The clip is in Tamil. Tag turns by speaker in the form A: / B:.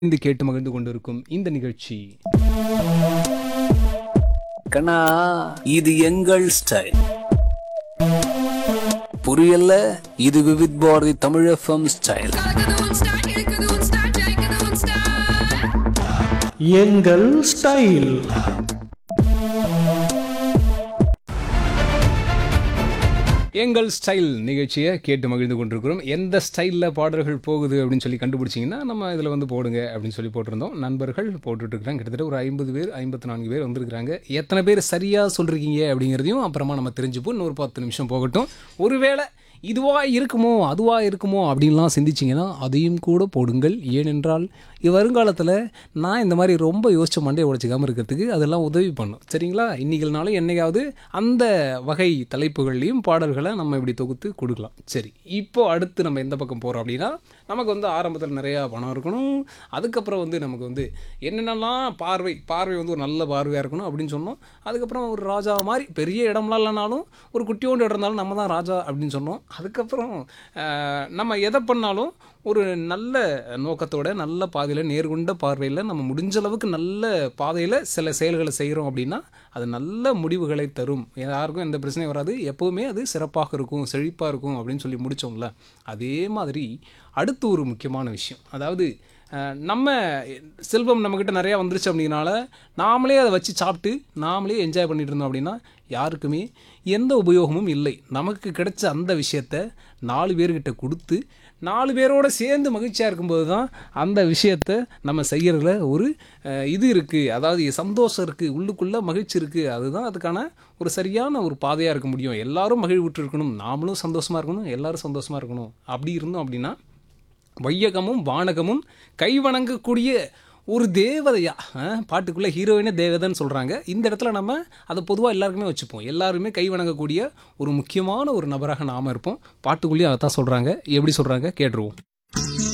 A: இந்த கேட்டு மகிழ்ந்து கொண்டிருக்கும் இந்த நிகழ்ச்சி
B: கண்ணா இது எங்கள் ஸ்டைல் புரியல இது விவித் பாரதி தமிழ் எஃப்எம் ஸ்டைல்
C: கலக்குது உன் ஸ்டைல் இழுக்குது உன் ஸ்டைல் ஜெயிக்குது உன் ஸ்டைல்
D: எங்கள் ஸ்டைல்
A: எங்கள் ஸ்டைல் நிகழ்ச்சியை கேட்டு மகிழ்ந்து கொண்டிருக்கிறோம் எந்த ஸ்டைலில் பாடல்கள் போகுது அப்படின்னு சொல்லி கண்டுபிடிச்சிங்கன்னா நம்ம இதில் வந்து போடுங்க அப்படின்னு சொல்லி போட்டிருந்தோம் நண்பர்கள் போட்டுட்டு இருக்கிறாங்க கிட்டத்தட்ட ஒரு ஐம்பது பேர் ஐம்பத்தி நான்கு பேர் வந்திருக்கிறாங்க எத்தனை பேர் சரியாக சொல்கிறீங்க அப்படிங்கிறதையும் அப்புறமா நம்ம தெரிஞ்சுப்போம் இன்னொரு பத்து நிமிஷம் போகட்டும் ஒருவேளை இதுவா இருக்குமோ அதுவா இருக்குமோ அப்படின்லாம் சிந்திச்சிங்கன்னா அதையும் கூட போடுங்கள் ஏனென்றால் இ- வருங்காலத்தில் நான் இந்த மாதிரி ரொம்ப யோசிச்சு மண்டையை உடைச்சிக்காமல் இருக்கிறதுக்கு அதெல்லாம் உதவி பண்ணும் சரிங்களா இன்றைக்கினாலும் என்னைக்காவது அந்த வகை தலைப்புகள்லையும் பாடல்களை நம்ம இப்படி தொகுத்து கொடுக்கலாம் சரி இப்போ அடுத்து நம்ம எந்த பக்கம் போகிறோம் அப்படின்னா நமக்கு வந்து ஆரம்பத்தில் நிறையா பணம் இருக்கணும் அதுக்கப்புறம் வந்து நமக்கு வந்து என்னென்னலாம் பார்வை பார்வை வந்து ஒரு நல்ல பார்வையாக இருக்கணும் அப்படின்னு சொன்னோம் அதுக்கப்புறம் ஒரு ராஜா மாதிரி பெரிய இடம்லாம் இல்லைனாலும் ஒரு குட்டியோண்டு இடம் இருந்தாலும் நம்ம தான் ராஜா அப்படின்னு சொன்னோம் அதுக்கப்புறம் ஆஹ், நம்ம எதை பண்ணாலும் ஒரு நல்ல நோக்கத்தோட நல்ல பாதையில் நேர்கொண்ட பார்வையில் நம்ம முடிஞ்ச அளவுக்கு நல்ல பாதையில் சில செயல்களை செய்கிறோம் அப்படின்னா அது நல்ல முடிவுகளை தரும் யாருக்கும் எந்த பிரச்சனையும் வராது எப்போவுமே அது சிறப்பாக இருக்கும் செழிப்பாக இருக்கும் அப்படின்னு சொல்லி முடித்தோம்ல அதே மாதிரி அடுத்து ஒரு முக்கியமான விஷயம் அதாவது அஹ், நம்ம செல்வம் நம்மக்கிட்ட நிறையா வந்துருச்சு அப்படின்னால நாமளே அதை வச்சு சாப்பிட்டு நாமளே என்ஜாய் பண்ணிட்டு இருந்தோம் அப்படின்னா யாருக்குமே எந்த உபயோகமும் இல்லை நமக்கு கிடைச்ச அந்த விஷயத்த நாலு பேர்கிட்ட கொடுத்து நாலு பேரோட சேர்ந்து மகிழ்ச்சியாக இருக்கும்போது தான் அந்த விஷயத்த நம்ம செய்கிறதுல ஒரு அஹ், இது இருக்குது அதாவது சந்தோஷம் இருக்குது உள்ளுக்குள்ளே மகிழ்ச்சி இருக்குது அதுதான் அதுக்கான ஒரு சரியான ஒரு பாதையாக இருக்க முடியும் எல்லாரும் மகிழ்வுற்று இருக்கணும் நாமளும் சந்தோஷமாக இருக்கணும் எல்லாரும் சந்தோஷமாக இருக்கணும் அப்படி இருந்தோம் அப்படின்னா வையகமும் வானகமும் கை வணங்கக்கூடிய ஒரு தேவதையா அஹ், பாட்டுக்குள்ளே ஹீரோயினே தேவதைன்னு சொல்கிறாங்க இந்த இடத்துல நம்ம அதை பொதுவாக எல்லாருக்குமே வச்சுப்போம் எல்லாருமே கை வணங்கக்கூடிய ஒரு முக்கியமான ஒரு நபராக நாம் இருப்போம் பாட்டுக்குள்ளேயே அதை தான் சொல்கிறாங்க எப்படி சொல்கிறாங்க கேட்டுருவோம்